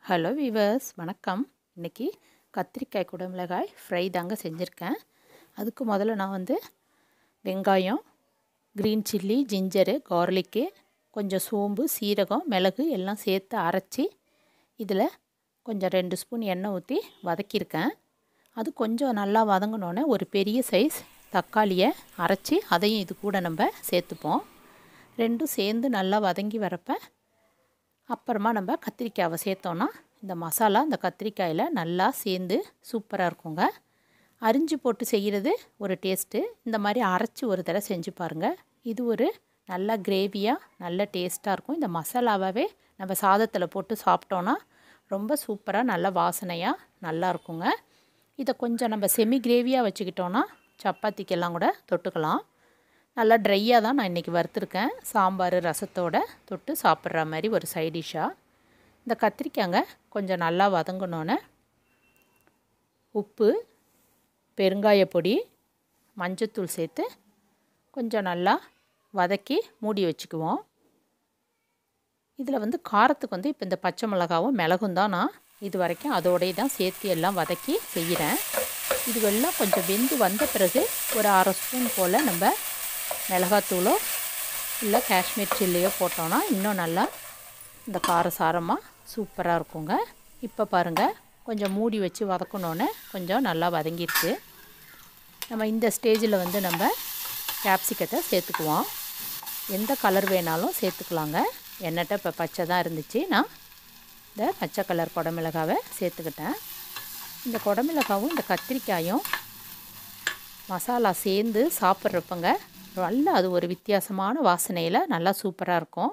hello viewers வணக்கம் இன்றைக்கி கத்திரிக்காய் குடமிளகாய் ஃப்ரை தாங்க செஞ்சுருக்கேன் அதுக்கு முதல்ல நான் வந்து வெங்காயம் க்ரீன் சில்லி ஜிஞ்சரு கார்லிக்கு கொஞ்சம் சோம்பு சீரகம் மிளகு எல்லாம் சேர்த்து அரைச்சி இதில் கொஞ்சம் ரெண்டு ஸ்பூன் எண்ணெய் ஊற்றி வதக்கியிருக்கேன் அது கொஞ்சம் நல்லா வதங்கினோன்னே ஒரு பெரிய சைஸ் தக்காளியை அரைச்சி அதையும் இது கூட நம்ம சேர்த்துப்போம் ரெண்டும் சேர்ந்து நல்லா வதங்கி வரப்போ அப்புறமா நம்ம கத்திரிக்காவை சேர்த்தோன்னா இந்த மசாலா இந்த கத்திரிக்காயில் நல்லா சேர்ந்து சூப்பராக இருக்குங்க அரிஞ்சு போட்டு செய்கிறது ஒரு டேஸ்ட்டு இந்த மாதிரி அரைச்சி ஒரு தடவை செஞ்சு பாருங்கள் இது ஒரு நல்ல கிரேவியாக நல்ல டேஸ்ட்டாக இருக்கும் இந்த மசாலாவே நம்ம சாதத்தில் போட்டு சாப்பிட்டோன்னா ரொம்ப சூப்பராக நல்ல வாசனையாக நல்லா இருக்குங்க இதை கொஞ்சம் நம்ம செமி கிரேவியாக வச்சுக்கிட்டோன்னா சப்பாத்திக்கெல்லாம் கூட தொட்டுக்கலாம் நல்லா ட்ரையாக தான் நான் இன்றைக்கி வறுத்துருக்கேன் சாம்பார் ரசத்தோட தொட்டு சாப்பிட்ற மாதிரி ஒரு சைட் டிஷ்ஷாக இந்த கத்திரிக்காங்க கொஞ்சம் நல்லா வதங்கினோன்னே உப்பு பெருங்காய பொடி மஞ்சத்தூள் சேர்த்து கொஞ்சம் நல்லா வதக்கி மூடி வச்சுக்குவோம் இதில் வந்து காரத்துக்கு வந்து இப்போ இந்த பச்சை மிளகாவும் மிளகும் தான் நான் இது வரைக்கும் அதோடய தான் சேர்த்து எல்லாம் வதக்கி செய்கிறேன் இதுவெல்லாம் கொஞ்சம் வெந்து வந்த பிறகு ஒரு அரை ஸ்பூன் போல் நம்ம மிளகாத்தூளோ இல்லை காஷ்மீர் சில்லியோ போட்டோன்னா இன்னும் நல்லா இந்த காரசாரமாக சூப்பராக இருக்குங்க இப்போ பாருங்கள் கொஞ்சம் மூடி வச்சு வதக்கணுன்னே கொஞ்சம் நல்லா வதங்கிருக்கு நம்ம இந்த ஸ்டேஜில் வந்து நம்ம கேப்சிக்கத்தை சேர்த்துக்குவோம் எந்த கலர் வேணாலும் சேர்த்துக்கலாங்க எண்ணெட்ட இப்போ பச்சை தான் இருந்துச்சு நான் இந்த பச்சை கலர் குடமிளகாவை சேர்த்துக்கிட்டேன் இந்த குடமிளகாவும் இந்த கத்திரிக்காயும் மசாலா சேர்ந்து சாப்பிட்றப்பங்க நல்லா அது ஒரு வித்தியாசமான வாசனையில் நல்லா சூப்பராக இருக்கும்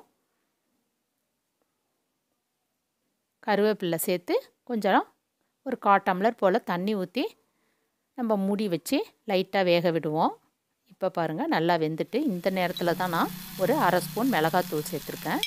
கருவேப்பில்லை சேர்த்து கொஞ்சம் ஒரு கா டம்ளர் போல் தண்ணி ஊற்றி நம்ம மூடி வச்சு லைட்டாக வேக விடுவோம் இப்போ பாருங்கள் நல்லா வெந்துட்டு இந்த நேரத்தில் தான் நான் ஒரு அரை ஸ்பூன் மிளகாத்தூள் சேர்த்துருக்கேன்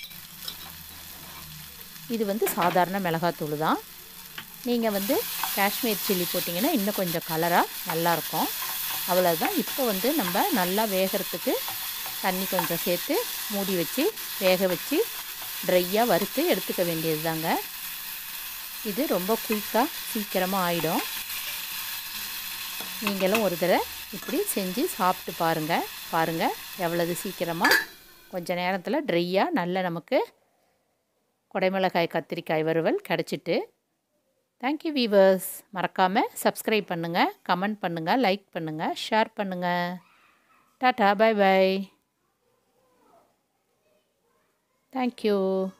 இது வந்து சாதாரண மிளகாத்தூள் தான் நீங்கள் வந்து காஷ்மீர் சில்லி போட்டிங்கன்னா இன்னும் கொஞ்சம் கலராக நல்லாயிருக்கும் அவ்வளோதான் இப்போ வந்து நம்ம நல்லா வேகிறதுக்கு தண்ணி கொஞ்சம் சேர்த்து மூடி வச்சு வேக வச்சு ட்ரையாக வறுத்து எடுத்துக்க வேண்டியது தாங்க இது ரொம்ப குயிக்காக சீக்கிரமாக ஆகிடும் நீங்களும் ஒரு தடவை இப்படி செஞ்சு சாப்பிட்டு பாருங்கள் பாருங்கள் எவ்வளவு சீக்கிரமாக கொஞ்சம் நேரத்தில் ட்ரையாக நல்ல நமக்கு குடைமிளகாய் கத்திரிக்காய் வறுவல் கிடச்சிட்டு தேங்க்யூ வீவர்ஸ் மறக்காமல் சப்ஸ்கிரைப் பண்ணுங்கள் கமெண்ட் பண்ணுங்கள் லைக் பண்ணுங்கள் ஷேர் பண்ணுங்கள் டாட்டா பை பை தேங்க்யூ